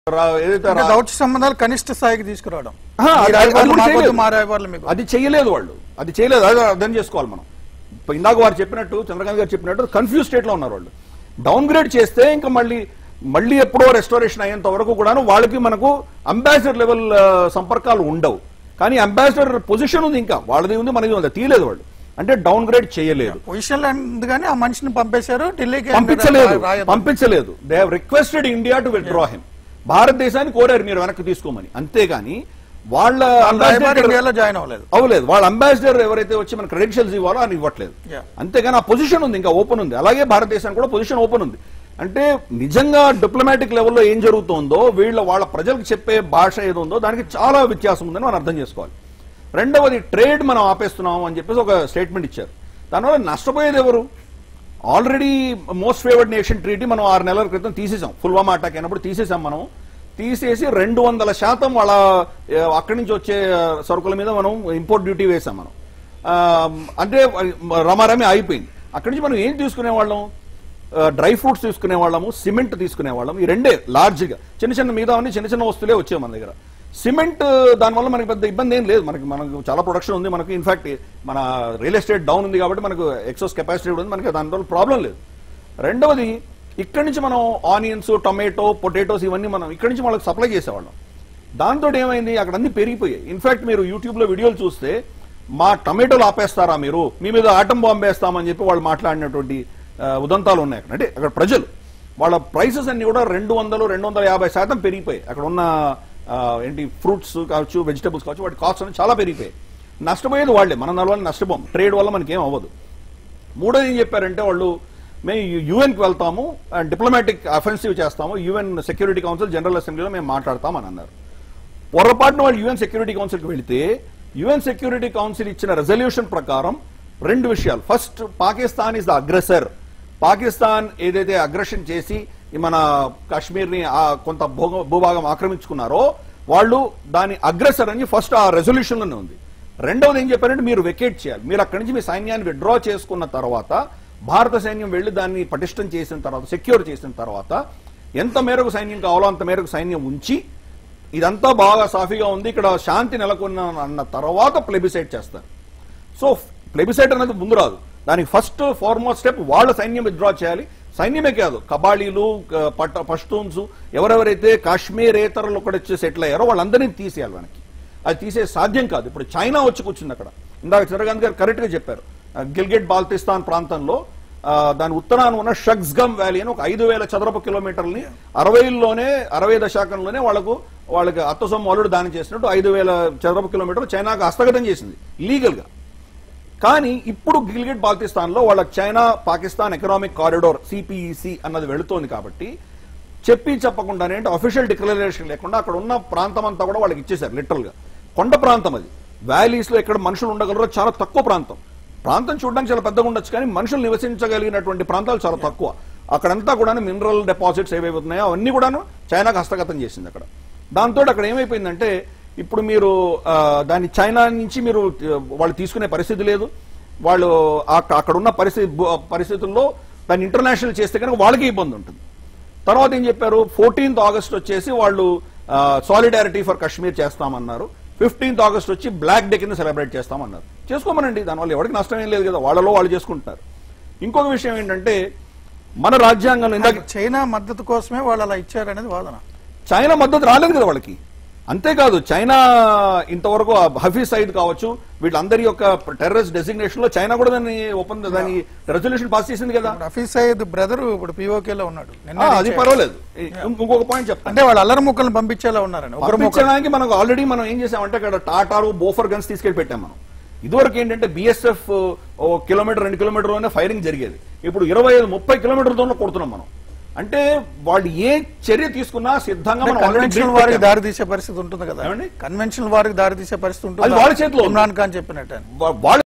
రా- ఏదైతే అంటే రా- దౌత్య సంబంధాలు కనిష్ట స్థాయికి తీసుకురావడం ఆ, మీ అది- అది రాయబారులు కూడా మాకొద్దు, చేయలేదు. మా రాయబారులు మీకు అది చేయలేదు వాళ్ళు అది చేయలేదు అది అర్థం చేసుకోవాలి మనం ఇప్పుడు ఇందాక వారు చెప్పినట్టు చంద్రకాంత్ గారు చెప్పినట్టు కన్ఫ్యూజ్ స్టేట్ లో ఉన్నారు వాళ్ళు డౌన్ గ్రేడ్ చేస్తే ఇంకా మళ్ళీ మళ్ళీ ఎప్పుడో రెస్టారేషన్ అయ్యేంత వరకు కూడాను వాళ్ళకి మనకు అంబాసిడర్ లెవెల్ సంపర్కాలు ఉండవు కానీ అంబాసిడర్ పొజిషన్ ఉంది ఇంకా వాళ్ళది ఉంది మనది ఉంది తీయలేదు వాళ్ళు అంటే డౌన్ గ్రేడ్ చేయలేదు పొజిషన్ లో ఉంది కానీ ఆ మనిషిని పంపేశారు ఢిల్లీకి పంపించలేదు రాయబారం. పంపించలేదు they have requested India to withdraw him భారతదేశాన్ని కోరారు మీరు వెనక్కి తీసుకోమని అంతేగాని వాళ్ళ వాళ్ళ రాయబారి ambassador- ఇండియాలో జాయిన్ అవ్వలేదు అవ్వలేదు వాళ్ళ అంబాసిడర్ ఎవరైతే వచ్చి మన క్రెడెన్షియల్స్ ఇవ్వాలో అని ఇవ్వట్లేదు Yeah. అంతేగాని ఆ పొజిషన్ ఉంది ఇంకా ఓపెన్ ఉంది అలాగే భారతదేశానికి కూడా పొజిషన్ ఓపెన్ ఉంది అంటే నిజంగా డిప్లొమాటిక్ లెవెల్లో ఏం జరుగుతుందో వీళ్ళ వాళ్ళ ప్రజలకు చెప్పే భాష ఏదో ఉందో దానికి చాలా వ్యత్యాసం ఉందని మనం అర్థం చేసుకోవాలి రెండవది ట్రేడ్ మనం ఆపేస్తున్నాం అని చెప్పేసి ఒక స్టేట్మెంట్ ఇచ్చారు దానివల్ల నష్టపోయేది ఎవరు already most favoured nation treaty మనం ఆరు నెలల క్రితం తీసేసాం పుల్వామా అటాక్ అయినప్పుడు తీసేసాం మనం తీసేసి రెండు వందల శాతం వాళ్ళ ఏ, అక్కడి నుంచి వచ్చే ఆ, సరుకుల మీద మనం ఇంపోర్ట్ డ్యూటీ వేసాం మనం ఆ, అంటే రమారమి అయిపోయింది అక్కడి నుంచి మనం ఏం తీసుకునే వాళ్ళం డ్రై ఫ్రూట్స్ తీసుకునే వాళ్ళము సిమెంట్ తీసుకునే వాళ్ళం ఈ రెండే లార్జ్గా చిన్న చిన్న మిగతా అన్ని చిన్న చిన్న వస్తువులే వచ్చాయి మన దగ్గర సిమెంట్ దానివల్ల మనకి పెద్ద ఇబ్బంది ఏం లేదు మనకి మనకు చాలా ప్రొడక్షన్ ఉంది మనకి ఇన్ఫాక్ట్ మన రియల్ ఎస్టేట్ డౌన్ ఉంది కాబట్టి మనకు ఎక్సోస్ కెపాసిటీ ఉంది మనకి దానివల్ల ప్రాబ్లం లేదు రెండవది ఇక్కడి నుంచి మనం ఆనియన్స్ టొమాటో పొటాటోస్ ఇవన్నీ మనం ఇక్కడి నుంచి వాళ్ళకి సప్లై చేసేవాళ్ళం దాంతో ఏమైంది అక్కడ అన్ని పెరిగిపోయాయి ఇన్ఫాక్ట్ మీరు యూట్యూబ్ లో వీడియోలు చూస్తే మా టమాటోలు ఆపేస్తారా మీరు మీ మీద ఆటం బాంబు వేస్తామని చెప్పి వాళ్ళు మాట్లాడినటువంటి ఆ, ఉదంతాలు ఉన్నాయి అక్కడ అంటే అక్కడ ప్రజలు వాళ్ళ ప్రైసెస్ అన్ని కూడా రెండు వందలు రెండు వందల యాభై శాతం పెరిగిపోయాయి అక్కడ ఉన్న ఆ, ఏంటి ఫ్రూట్స్ కావచ్చు వెజిటబుల్స్ కావచ్చు వాటి కాస్ట్ అనేది చాలా పెరిగిపోయాయి నష్టపోయేది వాళ్ళే మన నలవల్ల నష్టపోం ట్రేడ్ వల్ల మనకి ఏం అవ్వదు మూడోది ఏం చెప్పారంటే వాళ్ళు మేము యుఎన్కి వెళ్తాము అండ్ డిప్లొమాటిక్ అఫెన్సివ్ చేస్తాము యుఎన్ సెక్యూరిటీ కౌన్సిల్ జనరల్ అసెంబ్లీలో మేము మాట్లాడతామని అన్నారు పొరపాటున వాళ్ళు యుఎన్ సెక్యూరిటీ కౌన్సిల్కి వెళితే యుఎన్ సెక్యూరిటీ కౌన్సిల్ ఇచ్చిన రెజల్యూషన్ ప్రకారం రెండు విషయాలు first Pakistan is the aggressor Pakistan ఏదైతే అగ్రెషన్ చేసి ఈ మన కాశ్మీర్ ని కొంత భూగ- భూభాగం ఆక్రమించుకున్నారో వాళ్ళు దాని అగ్రెసర్ అని ఫస్ట్ ఆ రెజల్యూషన్ లోనే ఉంది రెండవది ఏం చెప్పారంటే మీరు వెకేట్ చేయాలి మీరు అక్కడి నుంచి మీ సైన్యాన్ని విత్డ్రా చేసుకున్న తర్వాత భారత సైన్యం వెళ్లి దాన్ని పటిష్టం చేసిన తర్వాత సెక్యూర్ చేసిన తర్వాత ఎంత మేరకు సైన్యం కావాలో అంత మేరకు సైన్యం ఉంచి ఇదంతా బాగా సాఫీగా ఉంది ఇక్కడ శాంతి నెలకొన్న అన్న తర్వాత ప్లెబిసైట్ చేస్తారు సో ప్లెబిసైట్ అనేది ముందు రాదు దానికి ఫస్ట్ ఫార్మోస్ట్ స్టెప్ వాళ్ళ సైన్యం విత్డ్రా చేయాలి సైన్యమే కాదు కబాడీలు క- పట్ట పష్తూన్స్ ఎవరెవరైతే కాశ్మీరేతరులు కూడా వచ్చి సెటిల్ అయ్యారో వాళ్ళందరినీ తీసేయాలి మనకి అది తీసే సాధ్యం కాదు ఇప్పుడు చైనా వచ్చి కూర్చుంది అక్కడ ఇందాక చంద్రకాంత్ గారు కరెక్ట్ గా చెప్పారు ఆ, గిల్గిట్ బాల్తిస్తాన్ ప్రాంతంలో ఆ, దాని ఉత్తరాన ఉన్న షగ్స్గమ్ వ్యాలీ అని ఒక ఐదు వేల చదరపు కిలోమీటర్లని అరవైలోనే అరవై దశాకంలోనే వాళ్ళకు వాళ్ళకి అత్తసొమ్ము అల్లుడు దానం చేసినట్టు ఐదు వేల చదరపు కిలోమీటర్లు చైనాకు హస్తగతం చేసింది లీగల్ గా కానీ ఇప్పుడు గిల్గిట్ బాల్తిస్తాన్ లో వాళ్ళ China Pakistan economic corridor CPEC అన్నది వెళుతోంది కాబట్టి చెప్పి చెప్పకుండానే అంటే అఫీషియల్ డిక్లరేషన్ లేకుండా అక్కడ ఉన్న ప్రాంతం అంతా కూడా వాళ్ళకి ఇచ్చేశారు లిటరల్ గా కొండ ప్రాంతం అది వ్యాలీస్ లో ఎక్కడ మనుషులు ఉండగలరో చాలా తక్కువ ప్రాంతం ప్రాంతం చూడడానికి చాలా పెద్దగా ఉండొచ్చు కానీ మనుషులు నివసించగలిగినటువంటి ప్రాంతాలు చాలా తక్కువ అక్కడంతా కూడా మినరల్ డిపాజిట్స్ ఏవైతే ఉన్నాయో అవన్నీ కూడాను చైనాకు హస్తగతం చేసింది అక్కడ దాంతో అక్కడ ఏమైపోయిందంటే ఇప్పుడు మీరు ఆ, దాన్ని చైనా నుంచి మీరు ఆ, వాళ్ళు తీసుకునే పరిస్థితి లేదు వాళ్ళు అక్క- అక్కడ ఉన్న పరిస్థితి భూ- పరిస్థితుల్లో దాన్ని ఇంటర్నేషనల్ చేస్తే కనుక వాళ్ళకి ఇబ్బంది ఉంటుంది తర్వాత ఏం చెప్పారు ఫోర్టీన్త్ ఆగస్ట్ వచ్చేసి వాళ్ళు సాలిడారిటీ ఫర్ కాశ్మీర్ చేస్తామన్నారు ఫిఫ్టీన్త్ ఆగస్ట్ వచ్చి బ్లాక్ డే కింద సెలబ్రేట్ చేస్తామన్నారు చేసుకోమనండి దానివల్ల ఎవరికి నష్టం ఏం లేదు కదా వాళ్ళలో వాళ్ళు చేసుకుంటున్నారు ఇంకొక విషయం ఏంటంటే మన రాజ్యాంగంలో ఇందాక చైనా మద్దతు కోసమే వాళ్ళు అలా ఇచ్చారనేది వాదన చైనా మద్దతు రాలేదు కదా వాళ్ళకి అంతేకాదు చైనా ఇంతవరకు ఆ హఫీజ్ సైద్ కావచ్చు వీళ్ళందరి యొక్క టెర్రరిస్ట్ డెసిగ్నేషన్ లో చైనా కూడా దాన్ని ఒప్పంద దాని రెజల్యూషన్ పాస్ చేసింది కదా రఫీ సయ్యద్ బ్రదర్ ఇప్పుడు POK లో ఉన్నాడు నిన్న ఆ, అది పర్వాలేదు ఇం- ఇంకొక పాయింట్ చెప్తాను అంటే వాళ్ళు అల్లరి ముక్కలను పంపించేలా ఉన్నారని ఒకరు ముక్కలు పంపించడానికి మనకు ఆల్రెడీ మనం ఏం చేసామంటే అక్కడ టాటాలు బోఫర్ గన్స్ తీసుకెళ్లి పెట్టాం మనం ఇదివరకు ఏంటంటే బిఎస్ఎఫ్ ఓ కిలోమీటర్ రెండు కిలోమీటర్లోనే ఫైరింగ్ జరిగేది ఇప్పుడు ఇరవై ఐదు ముప్పై కిలోమీటర్ దూరంలో కొడుతున్నాం మనం అంటే వాళ్ళు ఏ చర్య తీసుకున్నా సిద్ధంగా మనం already కన్వెన్షనల్ grip వారికి పెట్టాం. దారి తీసే పరిస్థితి ఉంటుంది కదా ఏమండి? కన్వెన్షనల్ వారికి దారి తీసే పరిస్థితి అది వాళ్ళ ఉంటుంది చేతిలో ఉంది. ఇమ్రాన్ ఖాన్ చెప్పినట్టు వా- వాళ్ళు